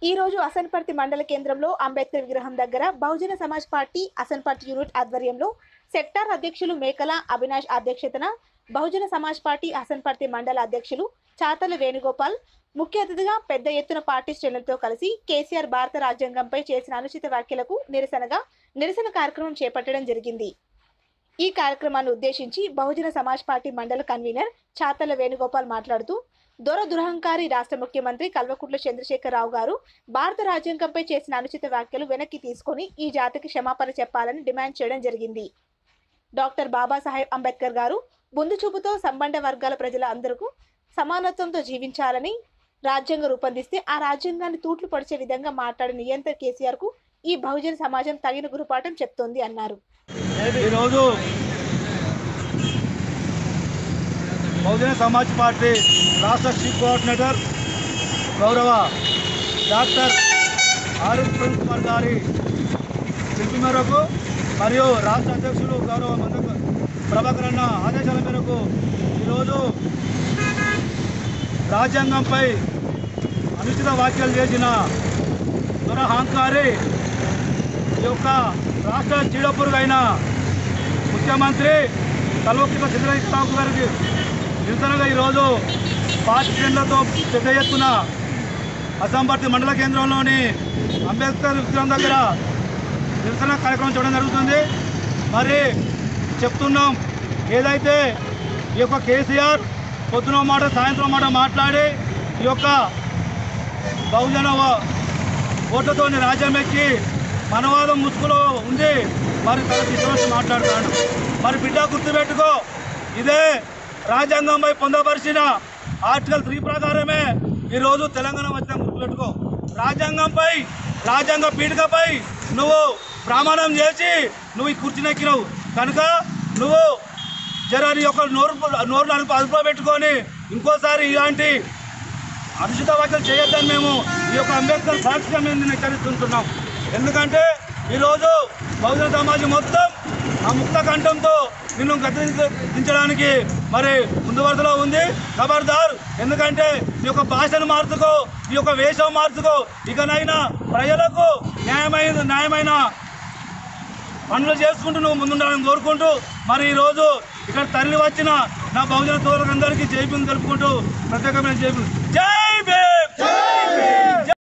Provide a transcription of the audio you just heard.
ఈ రోజు అసన్పర్తి మండల కేంద్రంలో అంబేద్కర్ విగ్రహం దగ్గర బహుజన సమాజ్ పార్టీ అసన్పర్తి యూనిట్ ఆధ్వర్యంలో సెక్టార్ అధ్యక్షులు మేకల అవినాష్ అధ్యక్షతన బహుజన సమాజ్ పార్టీ అసన్పర్తి మండల అధ్యక్షులు చాతల వేణుగోపాల్ ముఖ్య అతిథిగా పెద్ద ఎత్తున పార్టీ శ్రేణులతో కలిసి కేసీఆర్ భారత రాజ్యాంగంపై చేసిన అనుచిత వ్యాఖ్యలకు నిరసనగా నిరసన కార్యక్రమం చేపట్టడం జరిగింది ఈ కార్యక్రమాన్ని ఉద్దేశించి బహుజన సమాజ్ పార్టీ మండల కన్వీనర్ చాతల వేణుగోపాల్ మాట్లాడుతూ దొర దురహంకారి రాష్ట్ర ముఖ్యమంత్రి కల్వకుంట్ల చంద్రశేఖరరావు గారు భారత రాజ్యాంగంపై చేసిన అనుచిత వ్యాఖ్యలు వెనక్కి తీసుకొని ఈ జాతికి క్షమాపణ చెప్పాలని డిమాండ్ చేయడం జరిగింది డాక్టర్ బాబాసాహెబ్ అంబేద్కర్ గారు ముందు చూపుతో సంబంధ వర్గాల ప్రజల అందరికీ సమానత్వంతో జీవించాలని రాజ్యాంగం రూపొందిస్తే ఆ రాజ్యాంగాన్ని తూట్లు పొడిచే విధంగా మాట్లాడిన నియంత్ర కేసీఆర్ కు ఈ బహుజన సమాజం తగిన గురుపాఠం చెప్తోంది అన్నారు ఈరోజు బహుజన సమాజ్ పార్టీ రాష్ట్ర చీఫ్ కోఆర్డినేటర్ గౌరవ డాక్టర్ ఆరిఫ్ ప్రిన్స్ కుమార్ గారి పిలుపు మేరకు మరియు రాష్ట్ర అధ్యక్షులు గౌరవ మంద ప్రభాకర్ అన్న ఆదేశాల మేరకు ఈరోజు రాజ్యాంగంపై అనుచిత వ్యాఖ్యలు చేసిన దురహంకారి ఈ యొక్క రాష్ట్ర చీడపురుగైన ముఖ్యమంత్రి కల్వకుంట్ల చంద్రబాబు గారికి నిరసనగా ఈరోజు పార్టీ శ్రేణులతో పెద్ద ఎత్తున అసంపర్తి మండల కేంద్రంలోని అంబేద్కర్ విగ్రహం దగ్గర నిరసన కార్యక్రమం చేయడం జరుగుతుంది మరి చెప్తున్నాం ఏదైతే ఈ యొక్క కేసీఆర్ పొద్దున మాట సాయంత్రం మాట మాట్లాడి ఈ యొక్క బహుజన వ- ఓట్లతోని రాజ్యం ఎక్కి మనవాదం ముసుగులో ఉంది మరి తన ఇష్టం మాట్లాడుతున్నాడు మరి బిడ్డ గుర్తుపెట్టుకో ఇదే రాజ్యాంగంపై పొందపరిచిన ఆర్టికల్ త్రీ ప్రకారమే ఈరోజు తెలంగాణ వచ్చిన గుర్తుపెట్టుకో రాజ్యాంగంపై రాజ్యాంగ పీఠికపై నువ్వు ప్రమాణం చేసి నువ్వు ఈ కుర్చీనెక్కినావు కనుక నువ్వు జర నీ యొక్క నోరు నోరు అదుపు అదుపులో పెట్టుకొని ఇంకోసారి ఇలాంటి అనుచిత వ్యాఖ్యలు చేయొద్దని మేము ఈ యొక్క అంబేద్కర్ సాక్షిగా మేము నిన్ను హెచ్చరిస్తుంటున్నాం ఎందుకంటే ఈరోజు బహుజన సమాజం మొత్తం ఆ ముక్త కంఠంతో నిన్ను గద్దించడానికి మరి ముందు వరుసలో ఉంది ఖబర్దార్ ఎందుకంటే ఈ యొక్క భాషను మార్చుకో ఈ యొక్క వేషం మార్చుకో ఇకనైనా ప్రజలకు న్యాయమైన న్యాయమైన పనులు చేసుకుంటూ నువ్వు ముందుండాలని కోరుకుంటూ మరి ఈరోజు ఇక్కడ తరలి వచ్చిన నా బహుజన సోదరులందరికీ జైపీని తెలుపుకుంటూ ప్రత్యేకమైన జైపీ జై భీమ్